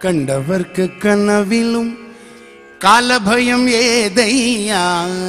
கண்டவர்க்கு கனவிலும் காலபயம் ஏதையா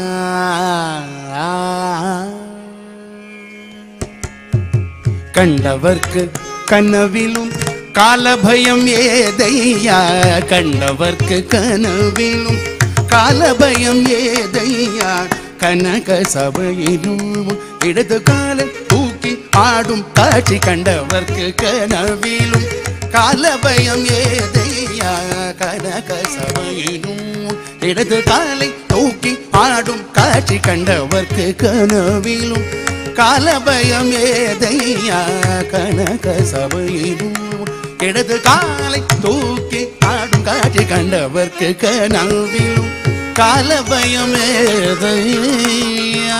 கண்டவர்க்கு கனவிலும் காலபயம் ஏதையா கண்டவர்க்கு கனவிலும் காலபயம் ஏதையா கனக சபையிலும் இடது காலை தூக்கி ஆடும் காட்சி கண்டவர்க்கு கனவிலும் காலபயம் ஏதையா கனக சபையிலும் இடது காலை தூக்கி ஆடும் காட்சி கண்டவர்க்கு கனவிலும் காலபயம் ஏதையா கனக சபையிலும் இடது காலை தூக்கி ஆடும் காட்சி கண்டவர்க்கு கனவிலும் காலபயம் ஏதையா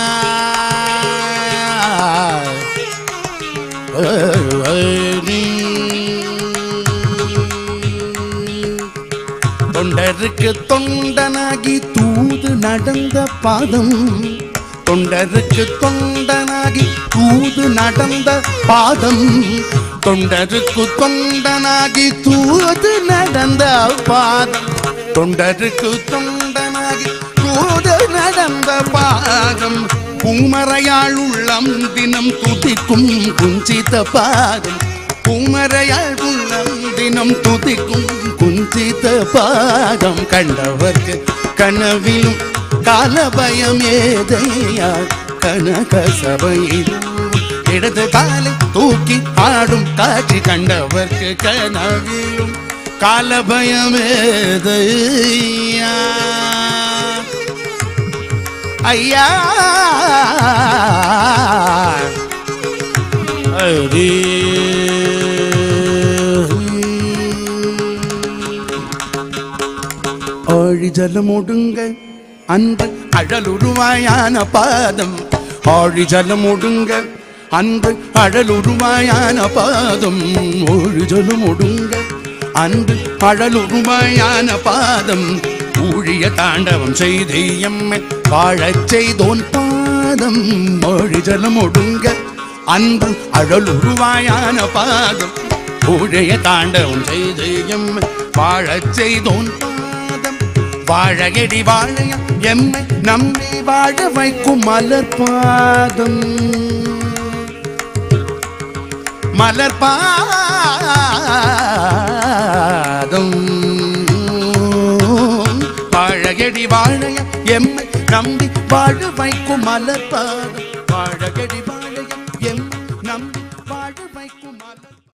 தொண்டருக்கு தொண்டனாகி தூது நடந்த பாதம் தொண்டருக்கு தொண்டனாகி தூது நடந்த பாதம் தொண்டருக்கு தொண்டனாகி தூது நடந்த பாதம் தொண்டருக்கு தொண்டனாகி தூது நடந்த பாதம் பூமறையாள் உள்ளம் தினம் துதிக்கும் குஞ்சித பாதம் பூமறையாள் உள்ளம் தினம் துதிக்கும் குஞ்சித பாதம் கண்டவர்க்கு கனவிலும் காலபயம் ஏதையா கனக சபையிலும் இடது காலை தூக்கி ஆடும் காட்சி கண்டவர்க்கு கனவிலும் காலபயம் ஏதையா ஐயா அடி ஆழி ஜலம் ஒடுங்க அன்பு அழலுருவாயான பாதம் ஆழி ஜலம் ஒடுங்க அன்பு அழலுருவாயான பாதம் ஒரு ஜலம் ஒடுங்க அன்பு அழலுருவாயான பாதம் ஊழிய தாண்டவம் செய்து எம்மை வாழச் செய்தோன் பாதம் மொழி ஜலம் ஒடுங்க அன்பு அழலுருவாயான பாதம் ஊழிய தாண்டவம் செய்து எம்மை வாழச் செய்தோன் பாதம் வாழகடி வாழைய எம்மை நம்பி வாழ வைக்கும் மலர் பாதம் மலர் பாதம் வாழகடி வாழைய எம்மை நம்பி வாழ வைக்கும் மலர் பாதம் வாழகடி வாழைய எம்மை நம்பி வாழ வைக்கும் மலர்